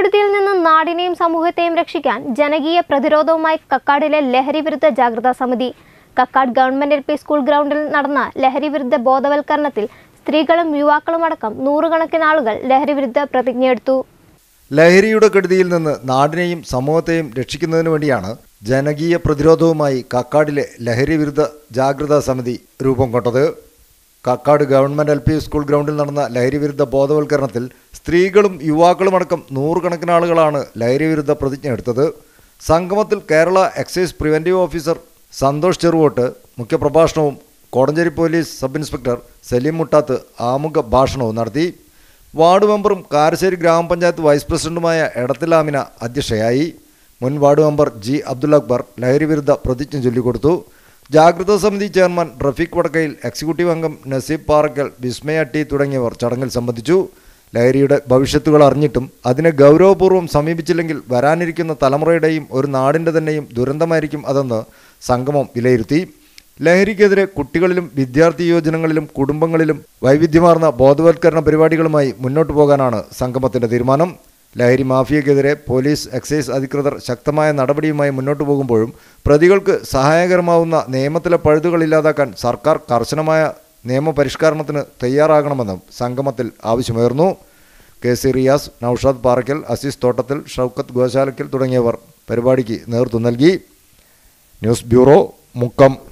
ലഹരിക്കെടുതിയിൽ നിന്ന് നാടിനെയും സമൂഹത്തെയും രക്ഷിക്കാൻ ജനകീയ പ്രതിരോധവുമായി കക്കാടിലെ ലഹരി വിരുദ്ധ ജാഗ്രതാ സമിതി Kakkad government L P school ഗ്രൗണ്ടിൽ നടന്ന ലഹരി വിരുദ്ധ ബോധവൽക്കരണത്തിൽ സ്ത്രീകളും യുവാക്കളും അടക്കം നൂറുകണക്കിന് ആളുകൾ ലഹരി വിരുദ്ധ പ്രതിജ്ഞയെടുത്തു ലഹരിയുടെ കെടുതിയിൽ നിന്ന് നാടിനെയും സമൂഹത്തെയും രക്ഷിക്കുന്നതിന് വേണ്ടിയാണ് ജനകീയ പ്രതിരോധവുമായി കക്കാടിലെ ലഹരി വിരുദ്ധ ജാഗ്രതാ സമിതി രൂപം കൊണ്ടത് Kakkad government L P school ഗ്രൗണ്ടിൽ നടന്ന ലഹരി വിരുദ്ധ ബോധവൽക്കരണത്തിൽ സ്ത്രീകളും യുവാക്കളുമടക്കം നൂറുകണക്കിന് ആളുകളാണ് ലഹരി വിരുദ്ധ പ്രതിജ്ഞ എടുത്തത് സംഗമത്തിൽ Kerala excise preventive officer Santhosh Cheruvottu മുഖ്യപ്രഭാഷണവും Kodanchery police sub inspector Saleem Muttathu ആമുഖ ഭാഷണവും നടത്തി വാർഡ് മെമ്പറും കാരശ്ശേരി ഗ്രാമപഞ്ചായത്ത് വൈസ് പ്രസിഡന്റുമായ എടത്തിലാമിന അധ്യക്ഷയായി മുൻ ward member G Abdul Akbar ലഹരി വിരുദ്ധ പ്രതിജ്ഞ ചൊല്ലിക്കൊടുത്തു ജാഗ്രതാ സമിതി ചെയർമാൻ റഫീഖ് വടക്കയിൽ എക്സിക്യൂട്ടീവ് അംഗം നസീബ് പാറക്കൽ വിസ്മയ ടി തുടങ്ങിയവർ ചടങ്ങിൽ സംബന്ധിച്ചു ലഹരിയുടെ ഭവിഷ്യത്തുകൾ അറിഞ്ഞിട്ടും അതിനെ ഗൗരവപൂർവ്വം സമീപിച്ചില്ലെങ്കിൽ വരാനിരിക്കുന്ന തലമുറയുടെയും ഒരു നാടിൻ്റെ തന്നെയും ദുരന്തമായിരിക്കും അതെന്ന് സംഗമം വിലയിരുത്തി ലഹരിക്കെതിരെ കുട്ടികളിലും വിദ്യാർത്ഥി യോജനങ്ങളിലും കുടുംബങ്ങളിലും വൈവിധ്യമാർന്ന ബോധവൽക്കരണ പരിപാടികളുമായി മുന്നോട്ടു പോകാനാണ് സംഗമത്തിന്റെ തീരുമാനം ലഹരി മാഫിയക്കെതിരെ പോലീസ് എക്സൈസ് അധികൃതർ ശക്തമായ നടപടിയുമായി മുന്നോട്ടു പോകുമ്പോഴും പ്രതികൾക്ക് സഹായകരമാവുന്ന നിയമത്തിലെ പഴുതുകൾ ഇല്ലാതാക്കാൻ സർക്കാർ കർശനമായ നിയമപരിഷ്കരണത്തിന് തയ്യാറാകണമെന്നും സംഗമത്തിൽ ആവശ്യമുയർന്നു കെ സി റിയാസ് നൌഷാദ് പാറയ്ക്കൽ അസീസ് തോട്ടത്തിൽ ഷൗക്കത്ത് ഗോശാലക്കൽ തുടങ്ങിയവർ പരിപാടിക്ക് നേതൃത്വം നൽകി ന്യൂസ് ബ്യൂറോ മുക്കം